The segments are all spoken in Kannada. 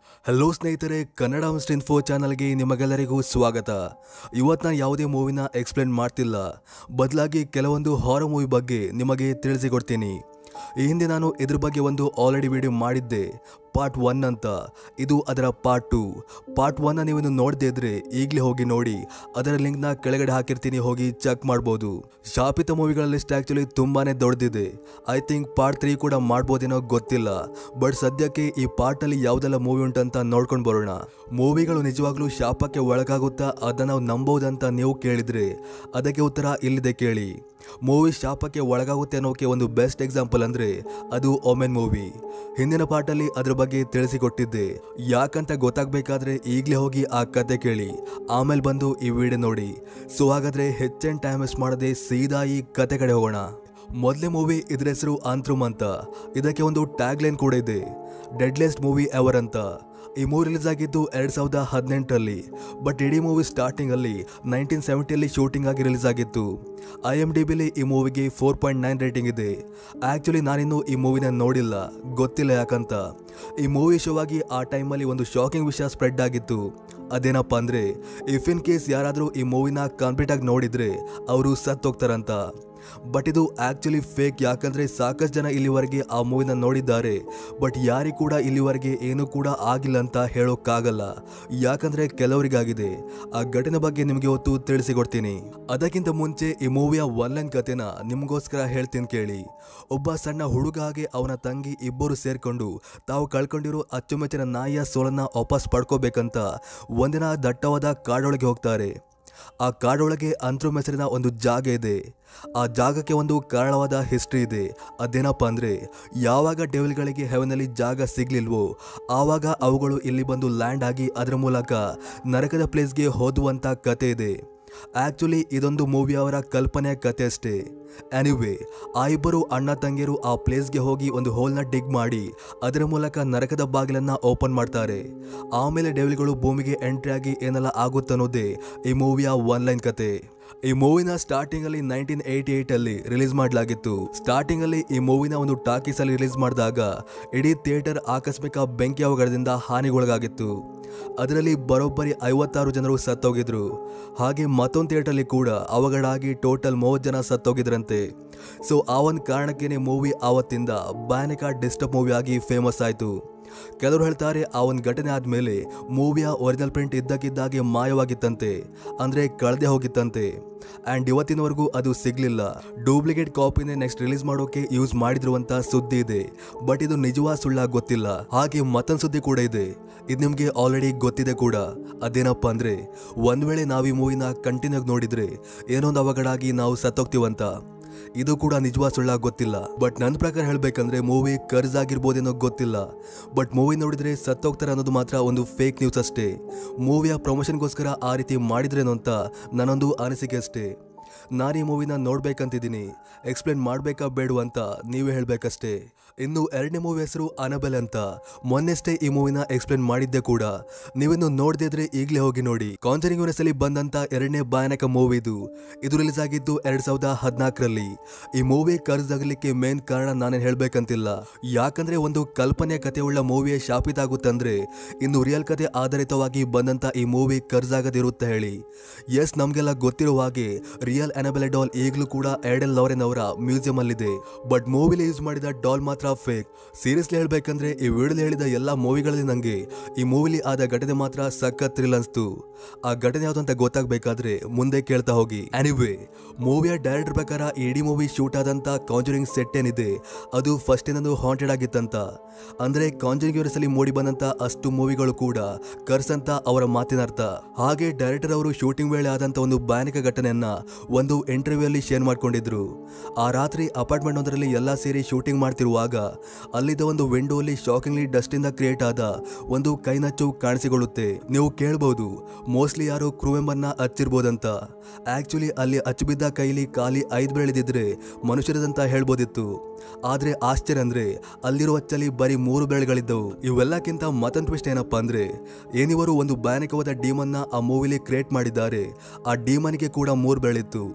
ಹಲೋ ಸ್ನೇಹಿತರೆ ಕನ್ನಡ ಮಿಸ್ಟ್ ಇನ್ಫೋ ಚಾನಲ್ಗೆ ನಿಮಗೆಲ್ಲರಿಗೂ ಸ್ವಾಗತ ಇವತ್ತು ನಾನು ಯಾವುದೇ ಮೂವಿನ ಎಕ್ಸ್ಪ್ಲೇನ್ ಮಾಡ್ತಿಲ್ಲ ಬದಲಾಗಿ ಕೆಲವೊಂದು ಹಾರ ಮೂವಿ ಬಗ್ಗೆ ನಿಮಗೆ ತಿಳಿಸಿಕೊಡ್ತೀನಿ ಈ ಹಿಂದೆ ನಾನು ಇದ್ರ ಬಗ್ಗೆ ಒಂದು ಆಲ್ರೆಡಿ ವಿಡಿಯೋ ಮಾಡಿದ್ದೆ ಪಾರ್ಟ್ ಒನ್ ಅಂತ ಇದು ಅದರ ಪಾರ್ಟ್ ಟು ಪಾರ್ಟ್ ಒನ್ನ ನೀವೇನು ನೋಡದೇ ಇದ್ರೆ ಈಗಲೇ ಹೋಗಿ ನೋಡಿ ಅದರ ಲಿಂಕ್ನ ಕೆಳಗಡೆ ಹಾಕಿರ್ತೀನಿ ಹೋಗಿ ಚೆಕ್ ಮಾಡ್ಬೋದು ಶಾಪಿತ ಮೂವಿಗಳ ಲಿಸ್ಟ್ ಆ್ಯಕ್ಚುಲಿ ತುಂಬಾನೇ ದೊಡ್ಡದಿದೆ ಐ ಥಿಂಕ್ ಪಾರ್ಟ್ ತ್ರೀ ಕೂಡ ಮಾಡ್ಬೋದೇನೋ ಗೊತ್ತಿಲ್ಲ ಬಟ್ ಸದ್ಯಕ್ಕೆ ಈ ಪಾರ್ಟಲ್ಲಿ ಯಾವುದೆಲ್ಲ ಮೂವಿ ಉಂಟಂತ ನೋಡ್ಕೊಂಡು ಬರೋಣ ಮೂವಿಗಳು ನಿಜವಾಗ್ಲೂ ಶಾಪಕ್ಕೆ ಒಳಗಾಗುತ್ತಾ ಅದನ್ನ ನಾವು ನಂಬೋದಂತ ನೀವು ಕೇಳಿದ್ರೆ ಅದಕ್ಕೆ ಉತ್ತರ ಇಲ್ಲಿದೆ ಕೇಳಿ ಮೂವಿ ಶಾಪಕ್ಕೆ ಒಳಗಾಗುತ್ತೆ ಅನ್ನೋಕೆ ಒಂದು ಬೆಸ್ಟ್ ಎಕ್ಸಾಂಪಲ್ ಅಂದ್ರೆ ಅದು ಒಮೆನ್ ಮೂವಿ ಹಿಂದಿನ ಪಾಠಲ್ಲಿ ಅದ್ರ ಬಗ್ಗೆ ತಿಳಿಸಿಕೊಟ್ಟಿದ್ದೆ ಯಾಕಂತ ಗೊತ್ತಾಗ್ಬೇಕಾದ್ರೆ ಈಗಲೇ ಹೋಗಿ ಆ ಕತೆ ಕೇಳಿ ಆಮೇಲೆ ಬಂದು ಈ ವಿಡಿಯೋ ನೋಡಿ ಸೊ ಹಾಗಾದ್ರೆ ಹೆಚ್ಚೇನು ಟೈಮ್ ವೇಸ್ಟ್ ಮಾಡದೆ ಸೀದಾ ಈ ಕತೆ ಕಡೆ ಹೋಗೋಣ ಮೊದಲೇ ಮೂವಿ ಇದ್ರ ಹೆಸರು ಅಂತ್ರುಮ್ ಅಂತ ಇದಕ್ಕೆ ಒಂದು ಟ್ಯಾಗ್ ಲೈನ್ ಕೂಡ ಇದೆ ಡೆಡ್ಲೆಸ್ಟ್ ಮೂವಿ ಎವರ್ ಅಂತ ಈ ಮೂವಿ ರಿಲೀಸ್ ಆಗಿದ್ದು ಎರಡ್ ಸಾವಿರದ ಹದಿನೆಂಟರಲ್ಲಿ ಬಟ್ ಇಡೀ ಮೂವಿ ಸ್ಟಾರ್ಟಿಂಗ್ ಅಲ್ಲಿ ನೈನ್ಟೀನ್ ಸೆವೆಂಟಿಯಲ್ಲಿ ಶೂಟಿಂಗ್ ಆಗಿ ರಿಲೀಸ್ ಆಗಿತ್ತು ಐ ಎಮ್ ಡಿ ಬಿಲಿ ಈ ಮೂವಿಗೆ ಫೋರ್ ಪಾಯಿಂಟ್ ನೈನ್ ರೇಟಿಂಗ್ ಇದೆ ಆಕ್ಚುಲಿ ನಾನಿನ್ನು ಈ ಮೂವಿನ ನೋಡಿಲ್ಲ ಗೊತ್ತಿಲ್ಲ ಯಾಕಂತ ಈ ಮೂವಿ ಶೋ ಆಗಿ ಆ ಟೈಮಲ್ಲಿ ಒಂದು ಶಾಕಿಂಗ್ ವಿಷಯ ಸ್ಪ್ರೆಡ್ ಆಗಿತ್ತು ಅದೇನಪ್ಪ ಅಂದ್ರೆ ಇಫ್ ಇನ್ ಕೇಸ್ ಯಾರಾದರೂ ಈ ಮೂವಿನ ಕಂಪ್ಲೀಟ್ ಆಗಿ ನೋಡಿದ್ರೆ ಅವರು ಸತ್ತೋಗ್ತಾರಂತ ಬಟ್ ಇದು ಆಕ್ಚುಲಿ ಫೇಕ್ ಯಾಕಂದ್ರೆ ಸಾಕಷ್ಟು ಜನ ಇಲ್ಲಿವರೆಗೆ ಆ ಮೂವಿನ ನೋಡಿದ್ದಾರೆ ಬಟ್ ಯಾರಿಗೂ ಕೂಡ ಇಲ್ಲಿವರೆಗೆ ಏನೂ ಕೂಡ ಆಗಿಲ್ಲ ಅಂತ ಹೇಳೋಕ್ಕಾಗಲ್ಲ ಯಾಕಂದ್ರೆ ಕೆಲವರಿಗಾಗಿದೆ ಆ ಘಟನೆ ಬಗ್ಗೆ ನಿಮಗೆ ಇವತ್ತು ತಿಳಿಸಿಕೊಡ್ತೀನಿ ಅದಕ್ಕಿಂತ ಮುಂಚೆ ಈ ಮೂವಿಯ ಒನ್ಲೈನ್ ಕತೆನ ನಿಮಗೋಸ್ಕರ ಹೇಳ್ತೀನಿ ಕೇಳಿ ಒಬ್ಬ ಸಣ್ಣ ಹುಡುಗ ಹಾಗೆ ಅವನ ತಂಗಿ ಇಬ್ಬರು ಸೇರ್ಕೊಂಡು ತಾವು ಕಳ್ಕೊಂಡಿರೋ ಅಚ್ಚುಮೆಚ್ಚಿನ ನಾಯಿಯ ಸೋಲನ್ನ ವಾಪಸ್ ಪಡ್ಕೋಬೇಕಂತ ಒಂದಿನ ದಟ್ಟವಾದ ಕಾಡೊಳಗೆ ಹೋಗ್ತಾರೆ ಆ ಕಾಡೊಳಗೆ ಅಂತ್ರುಮ್ ಹೆಸರಿನ ಒಂದು ಜಾಗ ಇದೆ ಆ ಜಾಗಕ್ಕೆ ಒಂದು ಕಾರಣವಾದ ಹಿಸ್ಟ್ರಿ ಇದೆ ಅದೇನಪ್ಪ ಅಂದ್ರೆ ಯಾವಾಗ ಡೆವಿಲ್ಗಳಿಗೆ ಹೆವನಲ್ಲಿ ಜಾಗ ಸಿಗ್ಲಿಲ್ವೋ ಆವಾಗ ಅವುಗಳು ಇಲ್ಲಿ ಬಂದು ಲ್ಯಾಂಡ್ ಆಗಿ ಅದರ ಮೂಲಕ ನರಕದ ಪ್ಲೇಸ್ಗೆ ಹೋದುವಂತ ಕತೆ ಇದೆ ಆಕ್ಚುಲಿ ಇದೊಂದು ಮೂವಿ ಅವರ ಕಲ್ಪನೆಯ ಕತೆ ಅಷ್ಟೇ ಎನಿವೆ ಆ ಇಬ್ಬರು ಅಣ್ಣ ತಂಗಿಯರು ಆ ಪ್ಲೇಸ್ಗೆ ಹೋಗಿ ಒಂದು ಹೋಲ್ನ ಡಿಗ್ ಮಾಡಿ ಅದರ ಮೂಲಕ ನರಕದ ಬಾಗಿಲನ್ನ ಓಪನ್ ಮಾಡ್ತಾರೆ ಆಮೇಲೆ ಡೆವಿಲ್ಗಳು ಭೂಮಿಗೆ ಎಂಟ್ರಿ ಆಗಿ ಏನೆಲ್ಲ ಆಗುತ್ತನ್ನೋದೇ ಈ ಮೂವಿಯ ಒನ್ ಲೈನ್ ಕತೆ ಈ ಮೂವಿನ ಸ್ಟಾರ್ಟಿಂಗ್ ಅಲ್ಲಿ ನೈನ್ಟೀನ್ ಏಯ್ಟಿ ಏಟ್ ಅಲ್ಲಿ ರಿಲೀಸ್ ಮಾಡಲಾಗಿತ್ತು ಸ್ಟಾರ್ಟಿಂಗ್ ಅಲ್ಲಿ ಈ ಮೂವಿನ ಒಂದು ಟಾಕೀಸ್ ಅಲ್ಲಿ ರಿಲೀಸ್ ಮಾಡಿದಾಗ ಇಡೀ ಥಿಯೇಟರ್ ಆಕಸ್ಮಿಕ ಬೆಂಕಿ ಅವಘಡದಿಂದ ಹಾನಿಗೊಳಗಾಗಿತ್ತು ಅದರಲ್ಲಿ ಬರೋಬ್ಬರಿ ಐವತ್ತಾರು ಜನರು ಸತ್ತೋಗಿದ್ರು ಹಾಗೆ ಮತ್ತೊಂದು ಥಿಯೇಟರ್ಲಿ ಕೂಡ ಅವಘಡ ಆಗಿ ಟೋಟಲ್ ಮೂವತ್ತು ಜನ ಸತ್ತೋಗಿದ್ರಂತೆ ಸೊ ಆ ಒಂದು ಕಾರಣಕ್ಕೇನೆ ಮೂವಿ ಆವತ್ತಿಂದ ಭಯಾನಕ ಡಿಸ್ಟರ್ಬ್ ಮೂವಿ ಆಗಿ ಫೇಮಸ್ ಆಯಿತು ಕೆಲವರು ಹೇಳ್ತಾರೆ ಆ ಒಂದು ಘಟನೆ ಆದಮೇಲೆ ಮೂವಿಯ ಒರಿಜಿನಲ್ ಪ್ರಿಂಟ್ ಇದ್ದಕ್ಕಿದ್ದಾಗೆ ಮಾಯವಾಗಿತ್ತಂತೆ ಅಂದರೆ ಕಳೆದೇ ಹೋಗಿತ್ತಂತೆ ಆ್ಯಂಡ್ ಇವತ್ತಿನವರೆಗೂ ಅದು ಸಿಗಲಿಲ್ಲ ಡೂಪ್ಲಿಕೇಟ್ ಕಾಪಿನೇ ನೆಕ್ಸ್ಟ್ ರಿಲೀಸ್ ಮಾಡೋಕೆ ಯೂಸ್ ಮಾಡಿದ್ರು ಅಂತ ಸುದ್ದಿ ಇದೆ ಬಟ್ ಇದು ನಿಜವಾ ಸುಳ್ಳ ಗೊತ್ತಿಲ್ಲ ಹಾಗೆ ಮತ್ತೊಂದು ಸುದ್ದಿ ಕೂಡ ಇದೆ ಇದು ನಿಮಗೆ ಆಲ್ರೆಡಿ ಗೊತ್ತಿದೆ ಕೂಡ ಅದೇನಪ್ಪ ಅಂದರೆ ಒಂದು ವೇಳೆ ನಾವು ಈ ಮೂವಿನ ಕಂಟಿನ್ಯೂ ನೋಡಿದ್ರೆ ಏನೊಂದು ಅವಘಡ ಆಗಿ ನಾವು ಸತ್ತೋಗ್ತೀವಂತ ಇದು ಕೂಡ ನಿಜವಾ ಸುಳ್ಳ ಗೊತ್ತಿಲ್ಲ ಬಟ್ ನನ್ನ ಪ್ರಕಾರ ಹೇಳ್ಬೇಕಂದ್ರೆ ಮೂವಿ ಕರ್ಜ್ ಆಗಿರ್ಬೋದೇನೋ ಗೊತ್ತಿಲ್ಲ ಬಟ್ ಮೂವಿ ನೋಡಿದ್ರೆ ಸತ್ತೋಗ್ತಾರೆ ಅನ್ನೋದು ಮಾತ್ರ ಒಂದು ಫೇಕ್ ನ್ಯೂಸ್ ಅಷ್ಟೇ ಮೂವಿಯ ಪ್ರಮೋಷನ್ಗೋಸ್ಕರ ಆ ರೀತಿ ಮಾಡಿದ್ರೇನೋ ಅಂತ ನನ್ನೊಂದು ಅನಿಸಿಕೆ ಅಷ್ಟೇ ನಾನು ಈ ಮೂವಿನ ನೋಡ್ಬೇಕಂತಿದ್ದೀನಿ ಎಕ್ಸ್ಪ್ಲೇನ್ ಮಾಡಬೇಕಾ ಬೇಡ ಅಂತ ನೀವೇ ಹೇಳಬೇಕಷ್ಟೇ ಇನ್ನು ಎರಡನೇ ಮೂವಿ ಹೆಸರು ಅನಬೆಲ್ ಅಂತ ಮೊನ್ನೆಷ್ಟೇ ಈ ಮೂವಿನ ಎಕ್ಸ್ಪ್ಲೇನ್ ಮಾಡಿದ್ದೆ ಕೂಡ ನೀವಿನ್ನು ನೋಡದೇ ಇದ್ರೆ ಈಗಲೇ ಹೋಗಿ ನೋಡಿ ಕಾಂಜರಿಂಗ್ ಯೂನಿವರ್ಸಲ್ಲಿ ಬಂದಂತ ಎರಡನೇ ಭಯಾನಕ ಮೂವಿ ಇದು ಇದು ರಿಲೀಸ್ ಆಗಿದ್ದು ಎರಡ್ ಸಾವಿರದ ಹದಿನಾಲ್ಕರಲ್ಲಿ ಈ ಮೂವಿ ಕರ್ಜಾಗಲಿಕ್ಕೆ ಮೇನ್ ಕಾರಣ ನಾನೇನು ಹೇಳ್ಬೇಕಂತಿಲ್ಲ ಯಾಕಂದ್ರೆ ಒಂದು ಕಲ್ಪನೆಯ ಕಥೆಯುಳ್ಳ ಮೂವಿಯ ಶಾಪಿತ ಆಗುತ್ತಂದ್ರೆ ಇನ್ನು ರಿಯಲ್ ಕತೆ ಆಧಾರಿತವಾಗಿ ಬಂದಂತ ಈ ಮೂವಿ ಕರ್ಜಾಗದಿರುತ್ತೆ ಹೇಳಿ ಎಸ್ ನಮ್ಗೆಲ್ಲ ಗೊತ್ತಿರುವ ಹಾಗೆ ರಿಯಲ್ ಅನಬೆಲೆ ಡಾಲ್ ಈಗಲೂ ಕೂಡ ಎರ್ಡೆಲ್ ಲಾರೆನ್ ಅವರ ಮ್ಯೂಸಿಯಂ ಅಲ್ಲಿದೆ ಬಟ್ ಮೂವಿಲಿ ಯೂಸ್ ಮಾಡಿದ ಡಾಲ್ ಮಾತ್ರ ಫೇಕ್ ಸೀರಿಯಸ್ಲಿ ಹೇಳ್ಬೇಕಂದ್ರೆ ಈ ವಿಡಿಯೋಲಿ ಹೇಳಿದ ಎಲ್ಲ ಮೂವಿಗಳಲ್ಲಿ ನಂಗೆ ಈ ಮೂವಿಲಿ ಆದ ಘಟನೆ ಮಾತ್ರ ಸಖತ್ ಥ್ರಿಲ್ ಅನ್ಸ್ತು ಆ ಘಟನೆ ಯಾವ್ದು ಅಂತ ಗೊತ್ತಾಗ್ಬೇಕಾದ್ರೆ ಮುಂದೆ ಕೇಳ್ತಾ ಹೋಗಿ ಅನಿವೇ ಮೂವಿಯ ಡೈರೆಕ್ಟರ್ ಪ್ರಕಾರ ಈ ಇಡೀ ಮೂವಿ ಶೂಟ್ ಆದಂತ ಕಾಂಜರಿಂಗ್ ಸೆಟ್ ಏನಿದೆ ಅದು ಫಸ್ಟ್ ಏನೊಂದು ಹಾಂಟೆಡ್ ಆಗಿತ್ತಂತ ಅಂದ್ರೆ ಕಾಂಜರಿಂಗ್ ಯೂನಿವರ್ಸ್ ಅಲ್ಲಿ ಮೂಡಿ ಬಂದಂತ ಅಷ್ಟು ಮೂವಿಗಳು ಕೂಡ ಕರ್ಸ್ ಅಂತ ಅವರ ಮಾತಿನ ಅರ್ಥ ಹಾಗೆ ಡೈರೆಕ್ಟರ್ ಅವರು ಶೂಟಿಂಗ್ ವೇಳೆ ಆದಂತ ಒಂದು ಭಯಾನಕ ಘಟನೆಯನ್ನ ಒಂದು ಇಂಟರ್ವ್ಯೂ ಅಲ್ಲಿ ಶೇರ್ ಮಾಡ್ಕೊಂಡಿದ್ರು ಆ ರಾತ್ರಿ ಅಪಾರ್ಟ್ಮೆಂಟ್ ಒಂದರಲ್ಲಿ ಎಲ್ಲ ಸೇರಿ ಶೂಟಿಂಗ್ ಮಾಡ್ತಿರುವಾಗ ಅಲ್ಲಿದ್ದ ಒಂದು ವಿಂಡೋ ಅಲ್ಲಿ ಶಾಕಿಂಗ್ಲಿ ಡಸ್ಟ್ ಇಂದ ಕ್ರಿಯೇಟ್ ಆದ ಒಂದು ಕೈನಚ್ಚು ಕಾಣಿಸಿಕೊಳ್ಳುತ್ತೆ ನೀವು ಕೇಳಬಹುದು ಮೋಸ್ಟ್ಲಿ ಯಾರು ಕ್ರೂ ಮೆಂಬರ್ನ ಹಚ್ಚಿರ್ಬೋದಂತ ಆಕ್ಚುಲಿ ಅಲ್ಲಿ ಅಚ್ಚುಬಿದ್ದ ಕೈಲಿ ಖಾಲಿ ಐದು ಬೆಳೆದಿದ್ರೆ ಮನುಷ್ಯರದಂತ ಹೇಳ್ಬೋದಿತ್ತು ಆದ್ರೆ ಆಶ್ಚರ್ಯ ಅಂದ್ರೆ ಅಲ್ಲಿರುವ ಅಚ್ಚಲ್ಲಿ ಬರೀ ಮೂರು ಬೆಳೆಗಳಿದ್ದವು ಇವೆಲ್ಲಕ್ಕಿಂತ ಮತ್ತೊಂದು ಟ್ವಿಸ್ಟ್ ಏನಪ್ಪಾ ಅಂದ್ರೆ ಏನಿವರು ಒಂದು ಭಯಾನಕವಾದ ಡೀಮನ್ನ ಆ ಮೂವಿಲಿ ಕ್ರಿಯೇಟ್ ಮಾಡಿದ್ದಾರೆ ಆ ಡೀಮನ್ಗೆ ಕೂಡ ಮೂರು ಬೆಳಿತ್ತು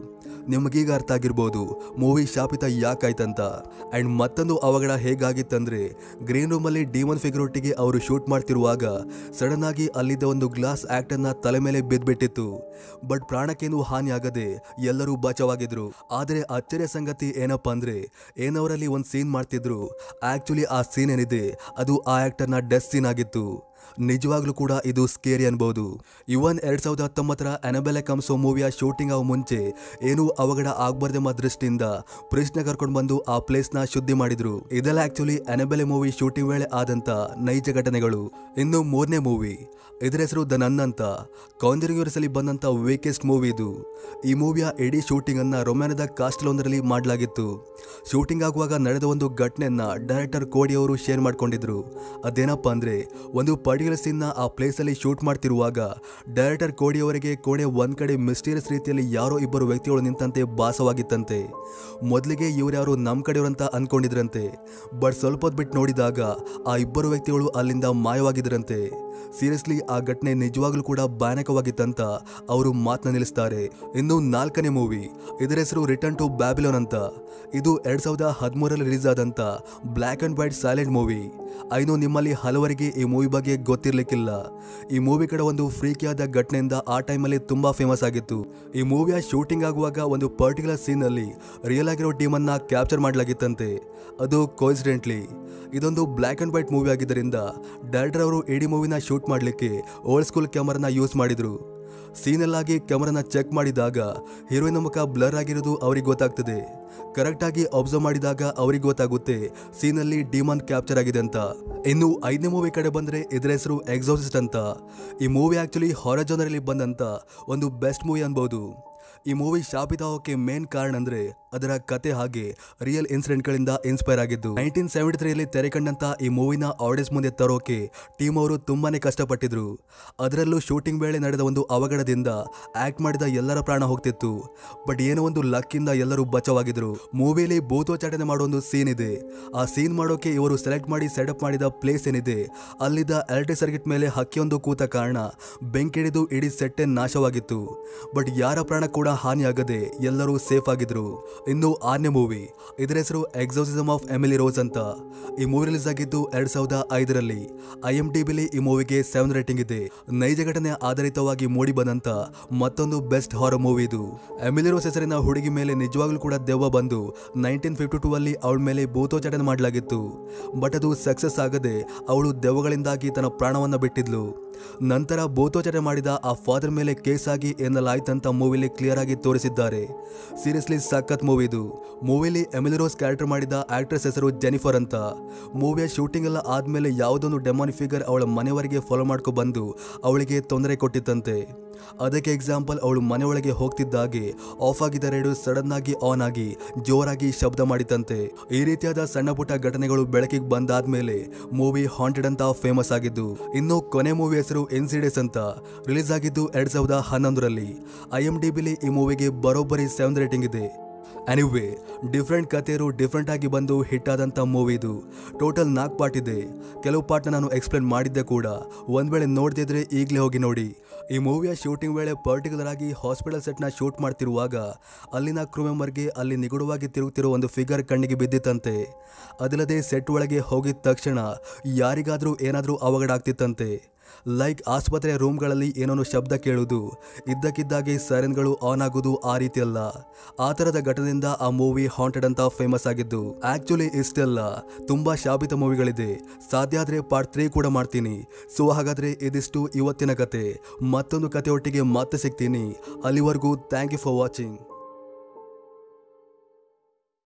ನಿಮಗೀಗ ಅರ್ಥ ಆಗಿರ್ಬೋದು ಮೂವಿ ಶಾಪಿತ ಯಾಕಾಯ್ತಂತ ಅಂಡ್ ಮತ್ತೊಂದು ಅವಘಡ ಹೇಗಾಗಿತ್ತಂದ್ರೆ ಗ್ರೀನ್ ರೂಮಲ್ಲಿ ಡಿಮನ್ ಫಿಗರ್ ಒಟ್ಟಿಗೆ ಅವರು ಶೂಟ್ ಮಾಡ್ತಿರುವಾಗ ಸಡನ್ ಆಗಿ ಅಲ್ಲಿದ್ದ ಒಂದು ಗ್ಲಾಸ್ ಆಕ್ಟ್ ಅನ್ನ ತಲೆ ಮೇಲೆ ಬಿದ್ದ್ಬಿಟ್ಟಿತ್ತು ಬಟ್ ಪ್ರಾಣಕ್ಕೇನು ಹಾನಿ ಆಗದೆ ಎಲ್ಲರೂ ಬಚಾವಾಗಿದ್ರು ಆದರೆ ಅಚ್ಚರಿಯ ಸಂಗತಿ ಏನಪ್ಪಾ ಅಂದ್ರೆ ಏನವರಲ್ಲಿ ಒಂದು ಸೀನ್ ಮಾಡ್ತಿದ್ರು ಆಕ್ಚುಲಿ ಆ ಸೀನ್ ಏನಿದೆ ಅದು ಆ ಆಕ್ಟರ್ನ ಡೆತ್ ಸೀನ್ ಆಗಿತ್ತು ನಿಜವಾಗ್ಲೂ ಕೂಡ ಇದು ಸ್ಕೇರಿ ಅನ್ಬೋದು ಇವನ್ ಎರಡ್ ಸಾವಿರದ ಹತ್ತೊಂಬತ್ತರ ಅನಬೆಲೆ ಕಮ್ಸೋ ಮೂವಿಯ ಶೂಟಿಂಗ್ ಆಗ ಮುಂಚೆ ಏನು ಅವಘಡ ಆಗ್ಬಾರ್ದೆಂಬ ದೃಷ್ಟಿಯಿಂದ ಪ್ರಿಸ್ನ ಕರ್ಕೊಂಡು ಬಂದು ಆ ಪ್ಲೇಸ್ ನ ಶುದ್ಧಿ ಮಾಡಿದ್ರು ಇದೆಲ್ಲ ಆಕ್ಚುಲಿ ಅನಬೆಲೆ ಮೂವಿ ಶೂಟಿಂಗ್ ವೇಳೆ ಆದಂತ ನೈಜ ಘಟನೆಗಳು ಇನ್ನು ಮೂರನೇ ಮೂವಿ ಇದರ ಹೆಸರು ದ ನನ್ ಅಂತ ಕಾಂಜರಿಂಗ್ ಅಲ್ಲಿ ಬಂದಂತ ವೀಕೆಸ್ಟ್ ಮೂವಿ ಇದು ಈ ಮೂವಿಯ ಇಡೀ ಶೂಟಿಂಗ್ ಅನ್ನ ರೊಮ್ಯಾನದ ಕಾಸ್ಟಲ್ ಒಂದರಲ್ಲಿ ಮಾಡಲಾಗಿತ್ತು ಶೂಟಿಂಗ್ ಆಗುವಾಗ ನಡೆದ ಒಂದು ಘಟನೆಯನ್ನ ಡೈರೆಕ್ಟರ್ ಕೋಡಿ ಅವರು ಶೇರ್ ಮಾಡ್ಕೊಂಡಿದ್ರು ಅದೇನಪ್ಪ ಅಂದ್ರೆ ಒಂದು ಪರ್ಟಿಕ್ಯುಲರ್ ಸೀನ್ ನ ಆ ಪ್ಲೇಸ್ ಅಲ್ಲಿ ಶೂಟ್ ಮಾಡ್ತಿರುವಾಗ ಡೈರೆಕ್ಟರ್ ಕೋಡಿ ಅವರಿಗೆ ಕೋಣೆ ಒಂದ್ ಕಡೆ ಮಿಸ್ಟೀರಿಯಸ್ ರೀತಿಯಲ್ಲಿ ಯಾರೋ ಇಬ್ಬರು ವ್ಯಕ್ತಿಗಳು ನಿಂತಂತೆ ಭಾಸವಾಗಿತ್ತಂತೆ ಮೊದಲಿಗೆ ಇವ್ರ್ಯಾರು ನಮ್ ಕಡೆಯವರಂತ ಅನ್ಕೊಂಡಿದ್ರಂತೆ ಬಟ್ ಸ್ವಲ್ಪ ಹೊತ್ತು ಬಿಟ್ಟು ನೋಡಿದಾಗ ಆ ಇಬ್ಬರು ವ್ಯಕ್ತಿಗಳು ಅಲ್ಲಿಂದ ಮಾಯವಾಗಿದ್ರಂತೆ ಸೀರಿಯಸ್ಲಿ ಆ ಘಟನೆ ನಿಜವಾಗ್ಲೂ ಕೂಡ ಭಯಾನಕವಾಗಿತ್ತಂತ ಅವರು ಮಾತನ್ನ ನಿಲ್ಲಿಸ್ತಾರೆ ಇನ್ನು ನಾಲ್ಕನೇ ಮೂವಿ ಇದರ ಹೆಸರು ರಿಟರ್ನ್ ಟು ಬ್ಯಾಬಿಲೋನ್ ಅಂತ ಇದು ಎರಡ್ ಸಾವಿರದ ಹದಿಮೂರಲ್ಲಿ ರಿಲೀಸ್ ಆದಂತ black and white silent movie ಐನು ನಿಮ್ಮಲ್ಲಿ ಹಲವರಿಗೆ ಈ ಮೂವಿ ಬಗ್ಗೆ ಗೊತ್ತಿರ್ಲಿಕ್ಕಿಲ್ಲ ಈ ಮೂವಿ ಕಡೆ ಒಂದು ಫ್ರೀಕಿಯಾದ ಘಟನೆಯಿಂದ ಆ ಟೈಮಲ್ಲಿ ತುಂಬಾ ಫೇಮಸ್ ಆಗಿತ್ತು ಈ ಮೂವಿಯ ಶೂಟಿಂಗ್ ಆಗುವಾಗ ಒಂದು ಪರ್ಟಿಕ್ಯುಲರ್ ಸೀನ್ ಅಲ್ಲಿ ರಿಯಲ್ ಆಗಿರೋ ಟೀಮ್ ಅನ್ನ ಕ್ಯಾಪ್ಚರ್ ಮಾಡಲಾಗಿತ್ತಂತೆ ಅದು ಕೋಇನ್ಸಿಡೆಂಟ್ಲಿ ಇದೊಂದು ಬ್ಲ್ಯಾಕ್ ಅಂಡ್ ವೈಟ್ ಮೂವಿ ಆಗಿದ್ದರಿಂದ ಡೈರೆಕ್ಟರ್ ಅವರು ಇಡೀ ಮೂವಿನ ಶೂಟ್ ಮಾಡಲಿಕ್ಕೆ ಓಲ್ಡ್ ಸ್ಕೂಲ್ ಕ್ಯಾಮರಾನ ಯೂಸ್ ಮಾಡಿದ್ರು ಸೀನಲ್ಲಾಗಿ ಕ್ಯಾಮರಾನ ಚೆಕ್ ಮಾಡಿದಾಗ ಹೀರೋಯಿನ್ ಮುಖ ಬ್ಲರ್ ಆಗಿರೋದು ಅವ್ರಿಗೆ ಗೊತ್ತಾಗ್ತದೆ ಕರೆಕ್ಟಾಗಿ ಅಬ್ಸರ್ವ್ ಮಾಡಿದಾಗ ಅವ್ರಿಗೆ ಗೊತ್ತಾಗುತ್ತೆ ಸೀನಲ್ಲಿ ಡಿಮಾನ್ ಕ್ಯಾಪ್ಚರ್ ಆಗಿದೆ ಅಂತ ಇನ್ನು ಐದನೇ ಮೂವಿ ಕಡೆ ಬಂದ್ರೆ ಇದರ ಹೆಸರು ಎಕ್ಸಾಸಿಸ್ಟ್ ಅಂತ ಈ ಮೂವಿ ಆಕ್ಚುಲಿ ಹಾರರ್ ಜನರಲ್ಲಿ ಬಂದಂತ ಒಂದು ಬೆಸ್ಟ್ ಮೂವಿ ಅನ್ಬೋದು ಈ ಮೂವಿ ಶಾಪಿತ ಆಗೋಕೆ ಮೇನ್ ಕಾರಣ ಅಂದ್ರೆ ಅದರ ಕತೆ ಹಾಗೆ ರಿಯಲ್ ಇನ್ಸಿಡೆಂಟ್ಗಳಿಂದ ಇನ್ಸ್ಪೈರ್ ಆಗಿದ್ದು ನೈನ್ಟೀನ್ ಸೆವೆಂಟಿ ತ್ರೀಯಲ್ಲಿ ತೆರೆ ಕಂಡಂತ ಈ ಮೂವಿನ ಆಡಿಯನ್ಸ್ ಮುಂದೆ ತರೋಕೆ ಟೀಮ್ ಅವರು ತುಂಬಾನೇ ಕಷ್ಟಪಟ್ಟಿದ್ರು ಅದರಲ್ಲೂ ಶೂಟಿಂಗ್ ವೇಳೆ ನಡೆದ ಒಂದು ಅವಘಡದಿಂದ ಆಕ್ಟ್ ಮಾಡಿದ ಎಲ್ಲರ ಪ್ರಾಣ ಹೋಗ್ತಿತ್ತು ಬಟ್ ಏನೋ ಒಂದು ಲಕ್ಕಿಂದ ಎಲ್ಲರೂ ಬಚಾವಾಗಿದ್ರು ಮೂವಿಯಲ್ಲಿ ಭೂತೋಚಾಟನೆ ಮಾಡೋ ಒಂದು ಸೀನ್ ಇದೆ ಆ ಸೀನ್ ಮಾಡೋಕೆ ಇವರು ಸೆಲೆಕ್ಟ್ ಮಾಡಿ ಸೆಟಪ್ ಮಾಡಿದ ಪ್ಲೇಸ್ ಏನಿದೆ ಅಲ್ಲಿದ್ದ ಎಲೆಕ್ಟ್ರಿಕ್ ಸರ್ಕಿಟ್ ಮೇಲೆ ಹಕ್ಕಿಯೊಂದು ಕೂತ ಕಾರಣ ಬೆಂಕಿ ಹಿಡಿದು ಇಡೀ ಸೆಟ್ಟೆ ನಾಶವಾಗಿತ್ತು ಬಟ್ ಯಾರ ಪ್ರಾಣ ಕೂಡ ಹಾನಿಯಾಗದೆ ಎಲ್ಲರೂ ಸೇಫ್ ಆಗಿದ್ರು ಇನ್ನು ಆರನೇ ಮೂವಿ ಇದರ ಹೆಸರು ಎಕ್ಸೋಸಿಸಮ್ ಆಫ್ ಎಮಿಲಿ ರೋಸ್ ಅಂತ ಈ ಮೂವಿ ರಿಲೀಸ್ ಆಗಿದ್ದು ಎರಡ್ ಸಾವಿರದ ಐದರಲ್ಲಿ ಐ ಎಂ ಟಿ ಬಿಲಿ ಈ ಮೂವಿಗೆ ಸೆವೆನ್ ರೇಟಿಂಗ್ ಇದೆ ನೈಜ ಘಟನೆ ಆಧಾರಿತವಾಗಿ ಮೂಡಿ ಬಂದಂತ ಮತ್ತೊಂದು ಬೆಸ್ಟ್ ಹಾರರ್ ಮೂವಿ ಇದು ಎಮಿಲಿ ರೋಸ್ ಹೆಸರಿನ ಹುಡುಗಿ ಮೇಲೆ ನಿಜವಾಗ್ಲೂ ಕೂಡ ದೆವ್ವ ಬಂದು ನೈನ್ಟೀನ್ ಫಿಫ್ಟಿ ಟೂ ಅಲ್ಲಿ ಅವಳ ಮೇಲೆ ಭೂತೋಚಾಟನೆ ಮಾಡಲಾಗಿತ್ತು ಬಟ್ ಅದು ಸಕ್ಸಸ್ ಆಗದೆ ಅವಳು ದೆವ್ವಗಳಿಂದಾಗಿ ತನ್ನ ಪ್ರಾಣವನ್ನ ಬಿಟ್ಟಿದ್ಲು ನಂತರ ಭೂತೋಚನೆ ಮಾಡಿದ ಆ ಫಾದರ್ ಮೇಲೆ ಕೇಸ್ ಆಗಿ ಎನ್ನಲಾಯ್ತಂತ ಮೂವಿಲಿ ಕ್ಲಿಯರ್ ಆಗಿ ತೋರಿಸಿದ್ದಾರೆ ಸೀರಿಯಸ್ಲಿ ಸಖತ್ ಮೂವಿ ಇದು ಮೂವಿಲಿ ಎಮಿಲಿರೋಸ್ ಕ್ಯಾರೆಕ್ಟರ್ ಮಾಡಿದ ಆಕ್ಟ್ರೆಸ್ ಹೆಸರು ಜೆನಿಫರ್ ಅಂತ ಮೂವಿಯ ಶೂಟಿಂಗ್ ಎಲ್ಲ ಆದ್ಮೇಲೆ ಯಾವುದೊಂದು ಡೆಮಾನಿ ಫಿಗರ್ ಅವಳ ಮನೆಯವರೆಗೆ ಫಾಲೋ ಮಾಡ್ಕೊ ಬಂದು ಅವಳಿಗೆ ತೊಂದರೆ ಕೊಟ್ಟಿತ್ತಂತೆ ಅದಕ್ಕೆ ಎಕ್ಸಾಂಪಲ್ ಅವಳು ಮನೆಯೊಳಗೆ ಹೋಗ್ತಿದ್ದಾಗೆ ಆಫ್ ಆಗಿದ್ದ ರೇಡಿಯೋ ಸಡನ್ ಆಗಿ ಆನ್ ಆಗಿ ಜೋರಾಗಿ ಶಬ್ದ ಮಾಡಿತಂತೆ ಈ ರೀತಿಯಾದ ಸಣ್ಣ ಪುಟ್ಟ ಘಟನೆಗಳು ಬೆಳಕಿಗೆ ಬಂದಾದ್ಮೇಲೆ ಮೂವಿ ಹಾಂಟೆಡ್ ಅಂತ ಫೇಮಸ್ ಆಗಿದ್ದು ಇನ್ನು ಕೊನೆ ಮೂವಿ ಹೆಸರು ಇನ್ಸಿಡೆನ್ಸ್ ಅಂತ ರಿಲೀಸ್ ಆಗಿದ್ದು ಎರಡ್ ಸಾವಿರದ ಹನ್ನೊಂದರಲ್ಲಿ ಐ ಎಂ ಡಿ ಬಿಲಿ ಈ ಮೂವಿಗೆ ಬರೋಬ್ಬರಿ ಸೆವೆನ್ ರೇಟಿಂಗ್ ಇದೆ ಅನಿವೇ ಡಿಫ್ರೆಂಟ್ ಕಥೆಯರು ಡಿಫ್ರೆಂಟ್ ಆಗಿ ಬಂದು ಹಿಟ್ ಆದಂಥ ಮೂವಿ ಇದು ಟೋಟಲ್ ನಾಲ್ಕು ಪಾರ್ಟ್ ಇದೆ ಕೆಲವು ಪಾರ್ಟ್ನ ನಾನು ಎಕ್ಸ್ಪ್ಲೇನ್ ಮಾಡಿದ್ದೆ ಕೂಡ ಒಂದ್ ವೇಳೆ ನೋಡ್ದಿದ್ರೆ ಈಗಲೇ ಹೋಗಿ ನೋಡಿ ಈ ಮೂವಿಯ ಶೂಟಿಂಗ್ ವೇಳೆ ಪರ್ಟಿಕ್ಯುಲರ್ ಆಗಿ ಹಾಸ್ಪಿಟಲ್ ಸೆಟ್ನ ಶೂಟ್ ಮಾಡ್ತಿರುವಾಗ ಅಲ್ಲಿನ ಕ್ರೂ ಮೆಂಬರ್ಗೆ ಅಲ್ಲಿ ನಿಗೂಢವಾಗಿ ತಿರುಗುತ್ತಿರೋ ಒಂದು ಫಿಗರ್ ಕಣ್ಣಿಗೆ ಬಿದ್ದಿತ್ತಂತೆ ಅದಲ್ಲದೆ ಸೆಟ್ ಒಳಗೆ ಹೋಗಿದ ತಕ್ಷಣ ಯಾರಿಗಾದ್ರೂ ಏನಾದರೂ ಅವಘಡ ಆಗ್ತಿತ್ತಂತೆ ಲೈಕ್ ಆಸ್ಪತ್ರೆ ರೂಮ್ಗಳಲ್ಲಿ ಏನೋ ಶಬ್ದ ಕೇಳುವುದು ಇದ್ದಕ್ಕಿದ್ದಾಗೆ ಸೈರನ್ಗಳು ಆನ್ ಆಗೋದು ಆ ರೀತಿ ಅಲ್ಲ ಆ ಥರದ ಘಟನೆಯಿಂದ ಆ ಮೂವಿ ಹಾಂಟೆಡ್ ಅಂತ ಫೇಮಸ್ ಆಗಿದ್ದು ಆಕ್ಚುಲಿ ಇಷ್ಟೆಲ್ಲ ತುಂಬಾ ಶಾಪಿತ ಮೂವಿಗಳಿದೆ ಸಾಧ್ಯ ಆದ್ರೆ ಪಾರ್ಟ್ ತ್ರೀ ಕೂಡ ಮಾಡ್ತೀನಿ ಸೊ ಹಾಗಾದ್ರೆ ಇದಿಷ್ಟು ಇವತ್ತಿನ ಕತೆ ಮತ್ತೊಂದು ಕತೆ ಒಟ್ಟಿಗೆ ಮತ್ತೆ ಸಿಗ್ತೀನಿ ಅಲ್ಲಿವರೆಗೂ ಥ್ಯಾಂಕ್ ಯು ಫಾರ್ ವಾಚಿಂಗ್